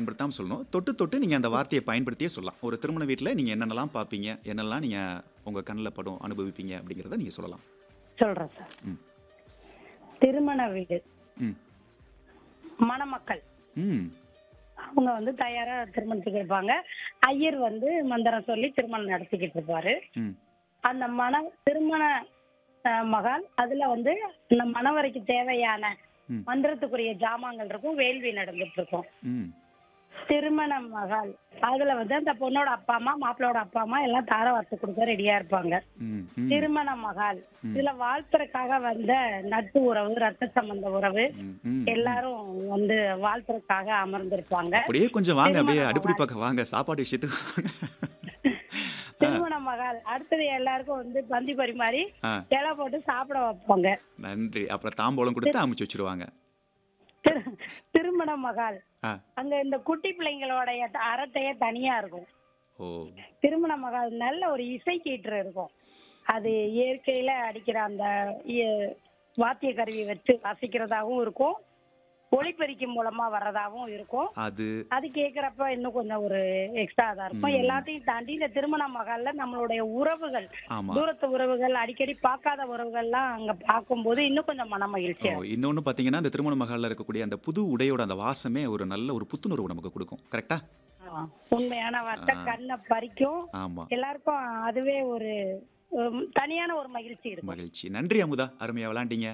பயன்படுத்தாமல் சொல்லணும் தொட்டு தொட்டு நீங்கள் அந்த வார்த்தையை பயன்படுத்தியே சொல்லலாம் ஒரு திருமண வீட்டில் நீங்கள் என்னென்னலாம் பார்ப்பீங்க என்னெல்லாம் நீங்கள் உங்கள் கண்ணில் படும் அனுபவிப்பீங்க அப்படிங்கிறத நீங்கள் சொல்லலாம் சொல்றேன் சார் ம். திருமண வீடு ம் மணமக்கள் ம் அவங்க வந்து தயாரா திருமணத்துக்கு இருப்பாங்க ஐயர் வந்து மந்திரம் சொல்லி திருமணம் நடத்திக்கிட்டு இருப்பாரு ம் அந்த மன திருமண அஹ், மகால் அதுல வந்து இந்த மணவரைக்கு தேவையான ம். மந்திரத்துக்குரிய ஜாமான்கள் இருக்கும் வேள்வி நடந்துட்டு இருக்கும் ம் திருமண மகால் அதுல வந்து அந்த பொண்ணோட அப்பா அம்மா மாப்பிள்ளோட அப்பா அம்மா எல்லாம் தார வார்த்தை கொடுக்க ரெடியா இருப்பாங்க ம் ம் திருமண மகால் இதுல வாழ்த்துறதுக்காக வந்த நட்பு உறவு ரத்த சம்பந்த உறவு ம், ம். எல்லாரும் வந்து வாழ்த்துறதுக்காக அமர்ந்திருப்பாங்க அப்படியே கொஞ்சம் வாங்க அப்படியே திருமண அடுப்படி பக்கம் வாங்க சாப்பாடு விஷயத்துக்கு வாங்க திருமண மகால் அடுத்தது எல்லாருக்கும் வந்து பந்தி பரிமாறி ஆ இலை போட்டு சாப்பிட வைப்பாங்க நன்றி அப்புறம் தாம்பூலம் கொடுத்து அமுச்சு வச்சிருவாங்க திரு- திருமண மகால் ஆ அங்க இந்த குட்டி பிள்ளைங்களோடைய த- அரட்டையே தனியா இருக்கும் ஓ திருமண மகால் நல்ல ஒரு இசை கீற்று இருக்கும் அது இயற்கையில அடிக்கிற அந்த இ- வாத்திய கருவி வச்சு வாசிக்கிறதாவும் இருக்கும் ஒளிப்பெருக்கி மூலமா வர்றதாவும் இருக்கும் அது அது கேக்குறப்ப இன்னும் கொஞ்சம் ஒரு எக்ஸ்ட்ரா தான் இருக்கும் எல்லாத்தையும் தாண்டி இந்த திருமண மகால்ல நம்மளுடைய உறவுகள் ஆமா தூரத்து உறவுகள் அடிக்கடி பார்க்காத உறவுகள்லாம் அங்க பார்க்கும்போது இன்னும் கொஞ்சம் மன மகிழ்ச்சியா ஓ, இன்னொன்னு பாத்தீங்கன்னா அந்த திருமண மகால்ல இருக்கக்கூடிய அந்த புது உடையோட அந்த வாசமே ஒரு நல்ல ஒரு புத்துணர்வு நமக்கு கொடுக்கும் கரெக்டா ஆமா. உண்மையான வார்த்தை கண்ணை பறிக்கும் ஆமா எல்லாருக்கும் அதுவே ஒரு உம், தனியான ஒரு மகிழ்ச்சி இருக்கும் மகிழ்ச்சி நன்றி அமுதா அருமையா விளாண்டீங்க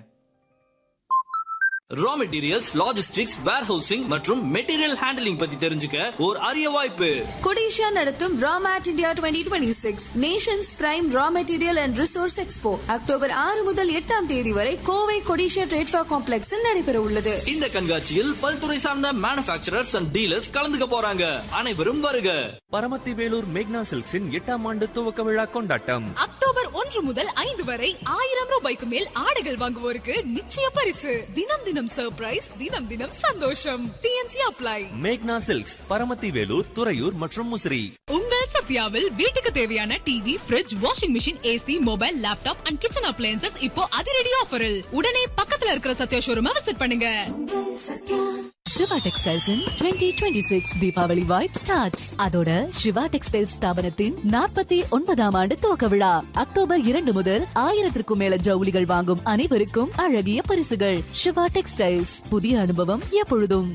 ரா மெட்டீரியல்ஸ் லாஜிஸ்டிக்ஸ் வேர்ஹவுசிங் மற்றும் மெட்டீரியல் ஹேண்டலிங் பத்தி தெரிஞ்சுக்க ஒரு அரிய வாய்ப்பு கொடிஷா நடத்தும் ராமேட் India twenty twenty six nations prime raw material and resource expo October ஆறு முதல் எட்டாம் தேதி வரை கோவை கொடிஷா ட்ரேட்ஃபா காம்ப்ளெக்ஸில் நடைபெற உள்ளது இந்த கண்காட்சியில் பல்துறை சார்ந்த மேனுபேக்சரர்ஸ் அண்ட் டீலர்ஸ் கலந்துக்க போறாங்க அனைவரும் வருக பரமத்தி வேலூர் மேக்னா சில்க்ஸின் எட்டாம் ஆண்டு துவக்க விழா கொண்டாட்டம் அக்டோபர் ஒன்று முதல் ஐந்து வரை ஆயிரம் ரூபாய்க்கு மேல் ஆடைகள் வாங்குவோருக்கு நிச்சய பரிசு தினம் தினம் சர்ப்ரைஸ் தினம் தினம் சந்தோஷம் TNC apply Magna silks Paramathi Velur Thuraiyur மற்றும் முசிறி உங்கள் சத்யாவில் வீட்டுக்கு தேவையான TV fridge washing machine AC mobile laptop and kitchen appliances இப்போ அதிரடி ஆஃபரில் உடனே பக்கத்துல இருக்கிற சத்யா ஷோரூமை விசிட் பண்ணுங்க Siva textiles twenty twenty six Deepavali vibe starts அதோட சிவா டெக்ஸ்டைல்ஸ் ஸ்தாபனத்தின் நாற்பத்தி ஒன்பதாம் ஆண்டு துவக்க விழா அக்டோபர் இரண்டு முதல் ஆயிரத்திற்கும் மேல ஜவுளிகள் வாங்கும் அனைவருக்கும் அழகிய பரிசுகள் சிவா டெக்ஸ்டைல்ஸ் புதிய அனுபவம் எப்பொழுதும்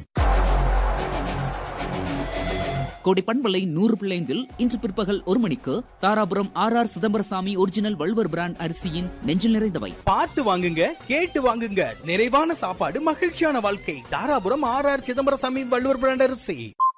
கோடி பண்பலை நூறு பிள்ளைந்தில் இன்று பிற்பகல் ஒரு மணிக்கு Dharapuram R R Chidambarasamy original Valluvar brand அரிசியின் நெஞ்சில் நிறைந்தவை பார்த்து வாங்குங்க கேட்டு வாங்குங்க நிறைவான சாப்பாடு மகிழ்ச்சியான வாழ்க்கை Dharapuram R R Chidambarasamy Valluvar brand அரிசி